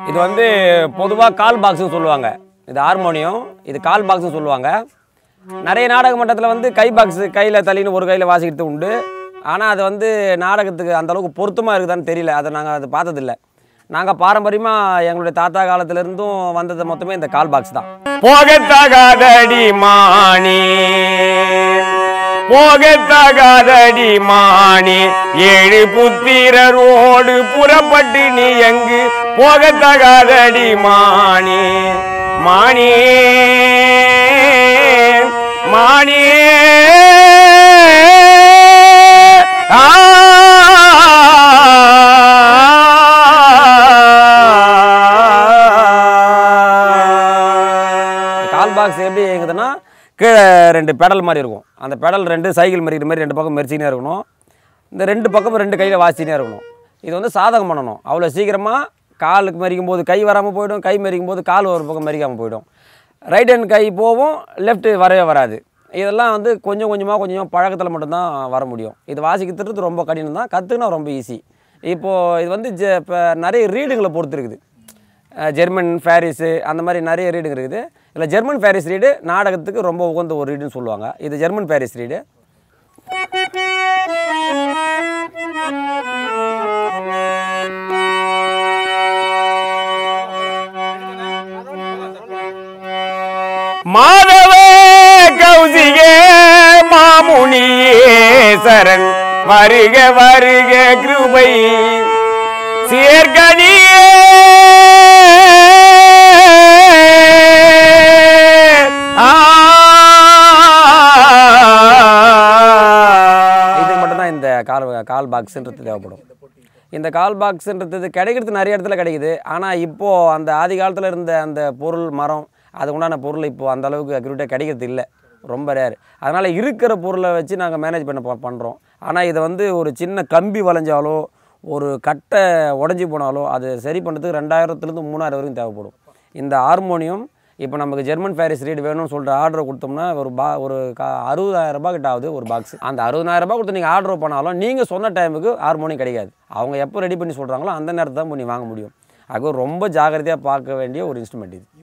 இது வந்து பொதுவாக கால் பாக்ஸ்னு சொல்லுவாங்க இது ஹார்மோனியம் இது கால் பாக்ஸ்னு சொல்லுவாங்க நிறைய நாடக மன்றத்தில் வந்து கை பாக்ஸ் கையில் தள்ளின்னு ஒரு கையில் வாசிக்கிறது உண்டு ஆனால் அது வந்து நாடகத்துக்கு அந்த அளவுக்கு பொருத்தமாக இருக்குதான்னு தெரியல அதை நாங்கள் அது பார்த்ததில்ல நாங்கள் பாரம்பரியமாக எங்களுடைய தாத்தா காலத்திலேருந்தும் வந்தது மொத்தமே இந்த கால் பாக்ஸ் தான் போகத்தகாதடி மாணி போகத்தகாதடி மாணி ஏழு புத்திரரோடு புறப்பட்டு நீ எங்கு போகத்தகாதடி மாணி மாணி மாணி கால் பாக்ஸ் எப்படி இயங்குதுன்னா கீழே ரெண்டு பெடல் மாதிரி இருக்கும் அந்த பெடல் ரெண்டு சைக்கிள் மெரிக்கிற மாதிரி ரெண்டு பக்கம் மெரிச்சினே இருக்கணும் இந்த ரெண்டு பக்கமும் ரெண்டு கையில் வாசினே இருக்கணும் இது வந்து சாதகம் பண்ணணும் அவ்வளோ சீக்கிரமாக காலுக்கு மெரிக்கும் போது கை வராமல் போயிடும் கை மெரிக்கும் போது கால் ஒரு பக்கம் மெரிக்காமல் போயிடும் ரைட் ஹேண்ட் கை போகும் லெஃப்ட் வரவே வராது இதெல்லாம் வந்து கொஞ்சம் கொஞ்சமாக கொஞ்சம் பழக்கத்தில் மட்டும்தான் வர முடியும் இது வாசிக்கிறது ரொம்ப கடினம் தான் கற்றுக்கினா ரொம்ப ஈஸி இப்போது இது வந்து ஜ இப்போ நிறைய ரீடுங்களை பொறுத்து இருக்குது அஹ் ஜெர்மன் பாரிஸு அந்த மாதிரி நிறைய ரீடுங்க இருக்குது இதில் ஜெர்மன் பாரிஸ் ரீடு நாடகத்துக்கு ரொம்ப உகந்த ஒரு ரீடுன்னு சொல்லுவாங்க இது ஜெர்மன் பாரிஸ் ரீடு மாதவ கௌசிகே மாமுனியே சரண் வருக வருக கிருபை சேர்கனியே இதுக்கு மட்டும்தான் இந்த கால் கால் பாக்ஸுன்றது தேவைப்படும் இந்த கால் பாக்ஸுன்றது கிடைக்கிறது நிறைய இடத்துல கிடைக்குது ஆனால் இப்போது அந்த ஆதி காலத்தில் இருந்த அந்த பொருள் மரம் அதுக்கு உண்டான பொருள் இப்போது அந்த அளவுக்கு அக்யூரேட்டாக கிடைக்கிறது இல்லை ரொம்ப ரேர் அதனால் இருக்கிற பொருளை வச்சு நாங்கள் மேனேஜ் பண்ண ப- பண்ணுறோம் ஆனால் இதை வந்து ஒரு சின்ன கம்பி வளைஞ்சாலோ ஒரு கட்டை உடஞ்சி போனாலோ அது சரி பண்ணுறதுக்கு ரெண்டாயிரத்துலேருந்து மூணாயிரம் வரைக்கும் தேவைப்படும் இந்த ஹார்மோனியம் இப்போ நமக்கு ஜெர்மன் பாரிஸ் ரீடு வேணும்னு சொல்லிட்டு ஆர்டர் கொடுத்தோம்னா ஒரு பா ஒரு கா அறுபதாயிரம் ரூபாய் கிட்ட ஆகுது ஒரு பாக்ஸ் அந்த அறுபதாயிரம் ரூபாய் கொடுத்து நீங்கள் ஆர்டர் பண்ணாலும் நீங்கள் சொன்ன டைமுக்கு ஹார்மோனியம் கிடைக்காது அவங்க எப்போ ரெடி பண்ணி சொல்கிறாங்களோ அந்த நேரத்தை தான் போய் நீ வாங்க முடியும் அது ரொம்ப ஜாக்கிரதையாக பார்க்க வேண்டிய ஒரு இன்ஸ்ட்ருமெண்ட் இது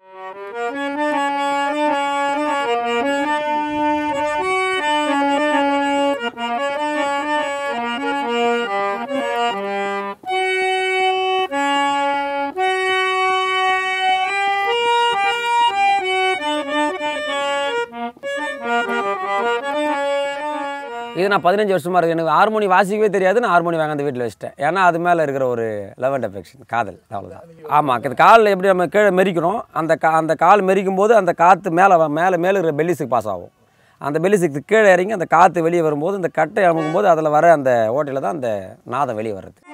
இது நான் பதினஞ்சு வருஷமாக இருக்கு எனக்கு ஹார்மோனி வாசிக்கவே தெரியாது நான் ஹார்மோனி வாங்க அந்த வீட்டில் வச்சிட்டேன் ஏன்னா அது மேலே இருக்கிற ஒரு லவ் அண்ட் அஃபெக்ஷன் காதல் அவ்வளோதான் ஆமாம் இது காலில் எப்படி நம்ம கீழே மெரிக்கிறோம் அந்த கா அந்த கால் மெரிக்கும் போது அந்த காற்று மேலே மேலே மேலே இருக்கிற பெல்லிஸுக்கு பாஸ் ஆகும் அந்த பெல்லிஸுக்கு கீழே இறங்கி அந்த காற்று வெளியே வரும்போது அந்த கட்டை அமுக்கும் போது அதில் வர அந்த ஓட்டையில் தான் அந்த நாதம் வெளியே வருது